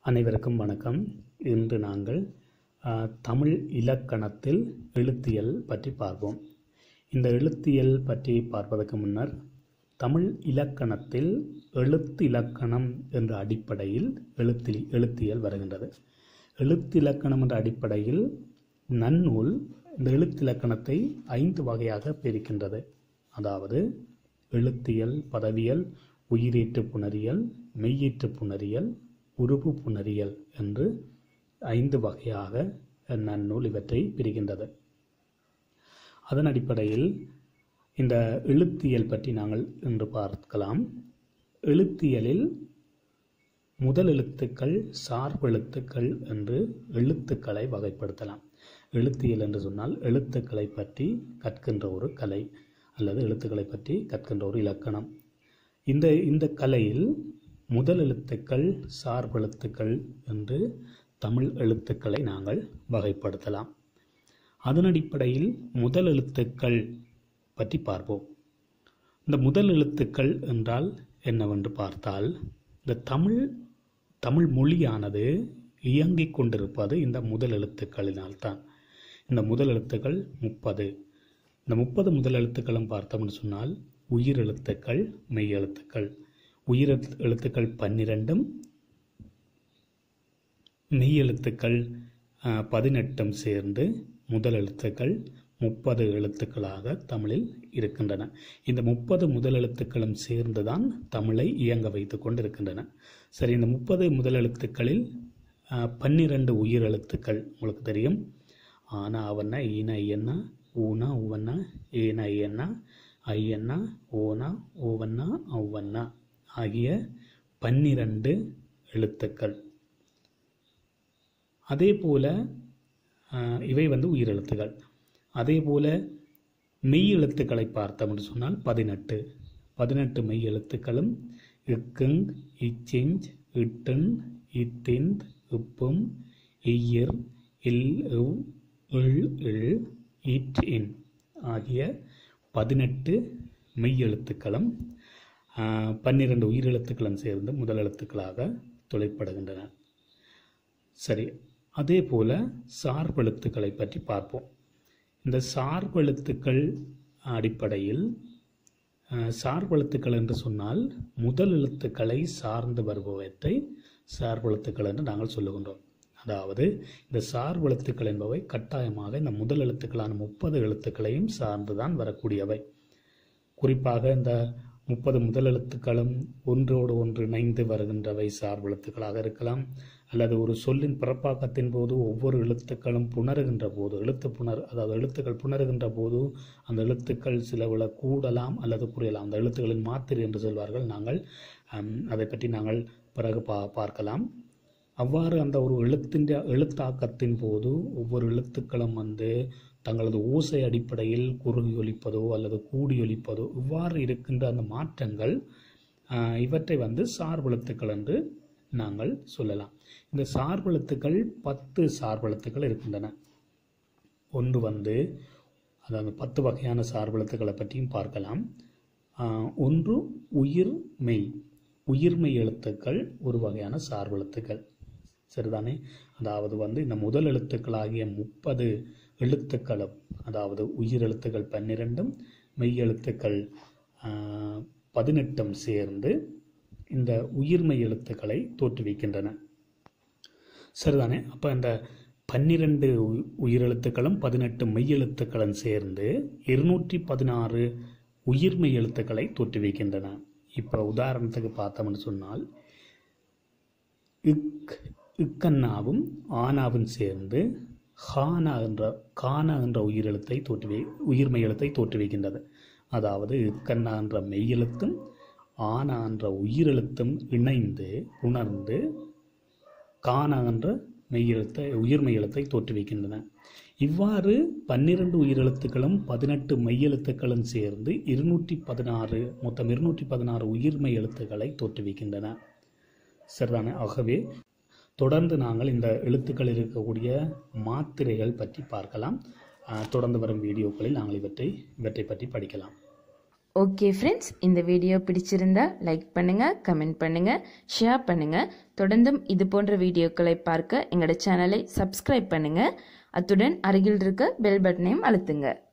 அனைவருக்கும் வணக்கம் இன்று நாங்கள் ஆ, தமிழ் இலக்கணத்தில் எழுத்தியல் பற்றி பார்ப்போம் இந்த எழுத்தியல் பற்றி பார்ப்பதற்கு முன்னர் தமிழ் இலக்கணத்தில் எழுத்து இலக்கணம் என்ற அடிப்படையில் எழுத்தில் எழுத்தியல் வருகின்றது எழுத்திலக்கணம் என்ற அடிப்படையில் நன்னூல் இந்த எழுத்திலக்கணத்தை ஐந்து வகையாக பிரிக்கின்றது அதாவது எழுத்தியல் பதவியல் உயிரீற்று புணரியல் மெய்யீற்று புணரியல் உருபு புணரியல் என்று ஐந்து வகையாக நன்னூல் இவற்றை பிரிக்கின்றது அதன் அடிப்படையில் இந்த எழுத்தியல் பற்றி நாங்கள் இன்று பார்க்கலாம் எழுத்தியலில் முதல் எழுத்துக்கள் சார்பெழுத்துக்கள் என்று எழுத்துக்களை வகைப்படுத்தலாம் எழுத்தியல் என்று சொன்னால் எழுத்துக்களை பற்றி கற்கின்ற ஒரு கலை அல்லது எழுத்துக்களை பற்றி கற்கின்ற ஒரு இலக்கணம் இந்த இந்த கலையில் முதல் எழுத்துக்கள் சார்பெழுத்துக்கள் என்று தமிழ் எழுத்துக்களை நாங்கள் வகைப்படுத்தலாம் அதன் அடிப்படையில் முதல் எழுத்துக்கள் பற்றி பார்ப்போம் இந்த முதல் எழுத்துக்கள் என்றால் என்னவென்று பார்த்தால் இந்த தமிழ் தமிழ் மொழியானது இயங்கிக் கொண்டிருப்பது இந்த முதல் எழுத்துக்களினால்தான் இந்த முதல் எழுத்துக்கள் முப்பது இந்த முப்பது முதல் எழுத்துக்களும் பார்த்தோம்னு சொன்னால் உயிர் எழுத்துக்கள் மெய் எழுத்துக்கள் உயிர் எழுத்து- எழுத்துக்கள் பன்னிரெண்டும் மெய் எழுத்துக்கள் ஆஹ், பதினெட்டும் சேர்ந்து முதல் எழுத்துக்கள் முப்பது எழுத்துக்களாக தமிழில் இருக்கின்றன இந்த முப்பது முதல் எழுத்துக்களும் சேர்ந்துதான் தமிழை இயங்க வைத்து கொண்டிருக்கின்றன சரி இந்த முப்பது முதல் எழுத்துக்களில் ஆஹ், பன்னிரண்டு உயிர் எழுத்துக்கள் உங்களுக்கு தெரியும் ஆனா அவன்னா ஈன ஐயன்னா ஊனா உவன்னா ஏன ஐயன்னா ஐயன்னா ஓனா ஓவன்னா ஔவன்னா ஆகிய பன்னிரண்டு எழுத்துக்கள் அதே போல ஆஹ், இவை வந்து உயிரெழுத்துக்கள் அதே போல மெய் எழுத்துக்களை பார்த்தோம் என்று சொன்னால் பதினெட்டு பதினெட்டு மெய் எழுத்துக்களும் இக்குங் இச்சிஞ்ச் இட்டுன் இத்திந்த் இப்பும் இய்யிர் இல் இவ் இல் இல் இட் இன் ஆகிய பதினெட்டு மெய் எழுத்துக்களும் ஆஹ், பன்னிரண்டு உயிரெழுத்துக்களும் சேர்ந்து முதல் எழுத்துக்களாக தொழிற்படுகின்றன சரி அதே போல சார்பெழுத்துக்களை பற்றி பார்ப்போம் இந்த சார்பெழுத்துக்கள் அடிப்படையில் அஹ், சார்பெழுத்துக்கள் என்று சொன்னால் முதல் எழுத்துக்களை சார்ந்து வருபவற்றை சார்பெழுத்துக்கள் என்று நாங்கள் சொல்லுகின்றோம் அதாவது இந்த சார்பெழுத்துக்கள் என்பவை கட்டாயமாக இந்த முதல் எழுத்துக்களான முப்பது எழுத்துக்களையும் சார்ந்துதான் வரக்கூடியவை குறிப்பாக இந்த முப்பது முதல் எழுத்துக்களும் ஒன்றோடு ஒன்று இணைந்து வருகின்றவை சார்பெழுத்துக்களாக இருக்கலாம் அல்லது ஒரு சொல்லின் பிறப்பாக்கத்தின் போது ஒவ்வொரு எழுத்துக்களும் புணருகின்ற போது எழுத்து புணர் அதாவது எழுத்துக்கள் புணருகின்ற போது அந்த எழுத்துக்கள் சில விட கூடலாம் அல்லது குறையலாம் அந்த எழுத்துக்களின் மாத்திரை என்று சொல்வார்கள் நாங்கள் ஹம், அதை பற்றி நாங்கள் பிறகு பா பார்க்கலாம் அவ்வாறு அந்த ஒரு எழுத்தின் எழுத்தாக்கத்தின் போது ஒவ்வொரு எழுத்துக்களும் வந்து தங்களது ஓசை அடிப்படையில் குறுகி ஒலிப்பதோ அல்லது கூடி ஒலிப்பதோ இவ்வாறு இருக்கின்ற அந்த மாற்றங்கள் ஆஹ், இவற்றை வந்து சார்பெழுத்துக்கள் என்று நாங்கள் சொல்லலாம் இந்த சார்பெழுத்துக்கள் பத்து சார்பெழுத்துக்கள் இருக்கின்றன ஒன்று வந்து அதாவது பத்து வகையான சார்பெழுத்துக்களை பற்றியும் பார்க்கலாம் ஆஹ், ஒன்று உயிர் மெய் உயிர்மெய் எழுத்துக்கள் ஒரு வகையான சார்பெழுத்துக்கள் சரிதானே அதாவது வந்து இந்த முதல் எழுத்துக்களாகிய முப்பது எழுத்துக்களும் அதாவது உயிர் எழுத்துக்கள் பன்னிரெண்டும் மெய் எழுத்துக்கள் ஆஹ், பதினெட்டும் சேர்ந்து இந்த உயிர்மெய் எழுத்துக்களை தோற்றுவிக்கின்றன சரிதானே அப்போ இந்த பன்னிரண்டு உ- உயிரெழுத்துக்களும் பதினெட்டு மெய்யெழுத்துக்களும் சேர்ந்து இருநூற்றி பதினாறு உயிர்மெய் எழுத்துக்களை தோற்றுவிக்கின்றன இப்போ உதாரணத்துக்கு பார்த்தோம்னு சொன்னால் இக் இக்கண்ணாவும் ஆனாவும் சேர்ந்து ஹானா என்ற கானா என்ற உயிரெழுத்தை தோற்றுவி உயிர்மெய் எழுத்தை தோற்றுவிக்கின்றது அதாவது இக்கண்ணா என்ற மெய்யெழுத்தும் ஆனா என்ற உயிரெழுத்தும் இணைந்து உணர்ந்து கானா என்ற மெய்யெழுத்தை உயிர்மெய் எழுத்தை தோற்றுவிக்கின்றன இவ்வாறு பன்னிரண்டு உயிரெழுத்துக்களும் பதினெட்டு மெய்யெழுத்துக்களும் சேர்ந்து இருநூற்றி பதினாறு மொத்தம் இருநூற்றி பதினாறு உயிர்மெய் எழுத்துக்களை தோற்றுவிக்கின்றன சரிதானே ஆகவே தொடர்ந்து நாங்கள் இந்த எழுத்துக்கள் இருக்கக்கூடிய மாத்திரைகள் பற்றி பார்க்கலாம் ஆஹ் தொடர்ந்து வரும் வீடியோக்களில் நாங்கள் இவற்றை இவற்றை பற்றி படிக்கலாம் ஓகே ஃப்ரெண்ட்ஸ் இந்த வீடியோ பிடிச்சிருந்தா லைக் பண்ணுங்க கமெண்ட் பண்ணுங்க ஷேர் பண்ணுங்க தொடர்ந்தும் இது போன்ற வீடியோக்களை பார்க்க எங்களோட சேனலை சப்ஸ்கிரைப் பண்ணுங்க அத்துடன் அருகில் இருக்க பெல் பட்டனையும் அழுத்துங்க